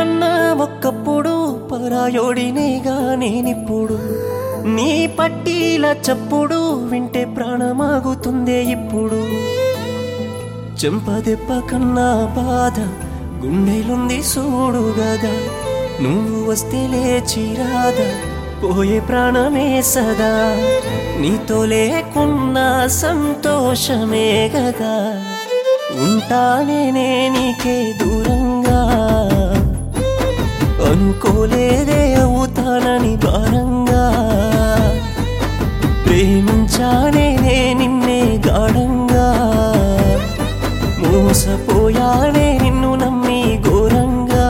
ప్రాణమన్నా ఒక్కప్పుడు పరాయోడినేగా నేనిప్పుడు నీ పట్టీల చప్పుడు వింటే ప్రాణమాగుతుందే ఇప్పుడు చెంపదెప్ప కన్నా బాధ గుండెలుంది చూడు గదా నువ్వు వస్తే లేచి రాదా పోయే ప్రాణమే సదా నీతో లేకున్న సంతోషమే గదా ఉంటానే నీకే దూరంగా అనుకోలేదే అవుతానని భారంగా ప్రేమించానే నిన్నే గాఢంగా మోసపోయానే నిన్ను నమ్మి ఘోరంగా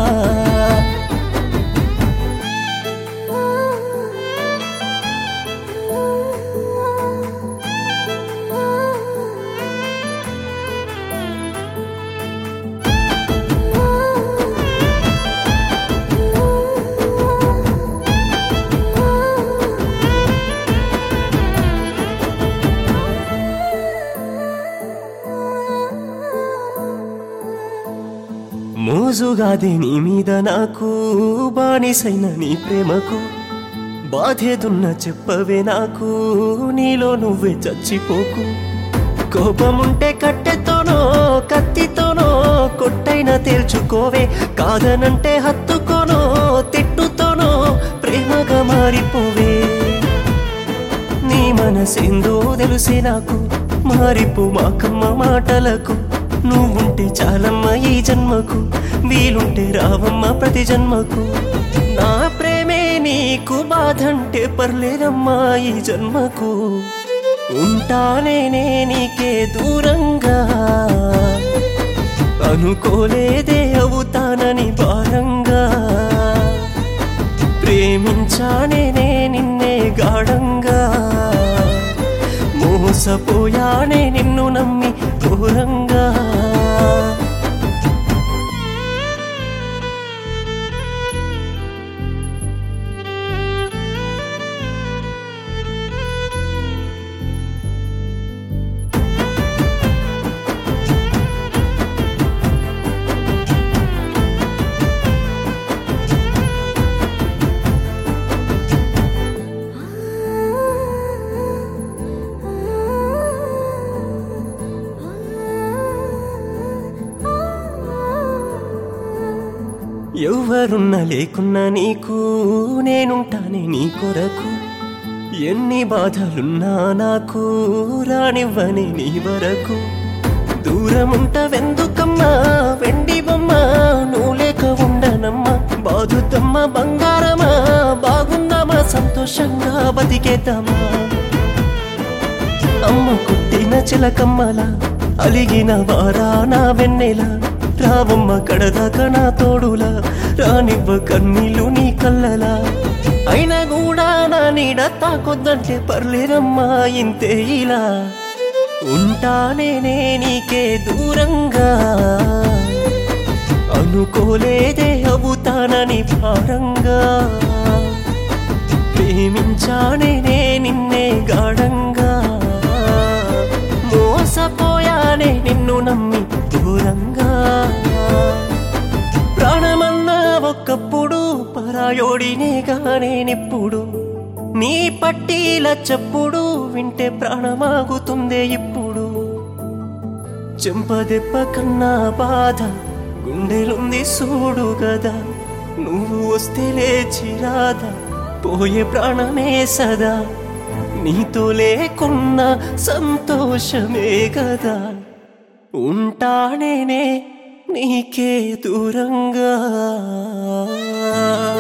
మోజుగాదే నీ మీద నాకు బానిసైన నీ ప్రేమకు బాధేదున్న చెప్పవే నాకు నీలో నువ్వే చచ్చిపోకు కోపముంటే కట్టెతోనో కత్తితోనో కొట్టైనా తేల్చుకోవే కాదనంటే హత్తుకోనో తిట్టుతోనో ప్రేమగా మారిపోవే నీ మనసేందో తెలిసే నాకు మారిపో మాకమ్మ మాటలకు నువ్వుంటే చాలమ్మ ఈ జన్మకు వీలుంటే రావమ్మ ప్రతి జన్మకు నా ప్రేమే నీకు బాధంటే పర్లేదమ్మా ఈ జన్మకు ఉంటానే నీకే దూరంగా అనుకోలేదే అవుతానని భారంగా ప్రేమించానే నిన్నే గాఢంగా మోసపోయానే నిన్ను నమ్మి దూరంగా ఎవరున్నా లేకున్నా నీకు నేనుంటానే నీ కొరకు ఎన్ని బాధలున్నా నాకు రానివ్వని నీ వరకు దూరముంటవెందుకమ్మా వెండి బొమ్మ నువ్వు లేక ఉండనమ్మా బాధుతమ్మ బంగారమా బాగుందామా సంతోషంగా బతికేద్దామా అమ్మ కుట్టిన చిలకమ్మల అలిగిన వారా నా వెన్నెల రావమ్మ కడదాకా నా తోడులా రానివ్వ కన్నీళ్ళు నీ కళ్ళలా అయినా కూడా నా నీడ తాకొద్దంటే పర్లేదమ్మా ఇంతే ఇలా ఉంటానే నీకే దూరంగా అనుకోలేదే అవుతానని భారంగా ప్రేమించానే నిన్నే గాఢంగా మోసపోయానే నిన్ను నమ్మి దూరంగా ప్రాణమన్నా ఒక్కప్పుడు పరాయోడినేగా నేనిప్పుడు నీ పట్టీల చప్పుడు వింటే ప్రాణమాగుతుందే ఇప్పుడు చెంపదెప్ప కన్నా బాధ గుండెలుంది చూడు గదా నువ్వు వస్తే లేచి రాదా పోయే ప్రాణమే సదా నీతో లేకున్న సంతోషమే కదా ఉంటానేనే నీకే దూరంగా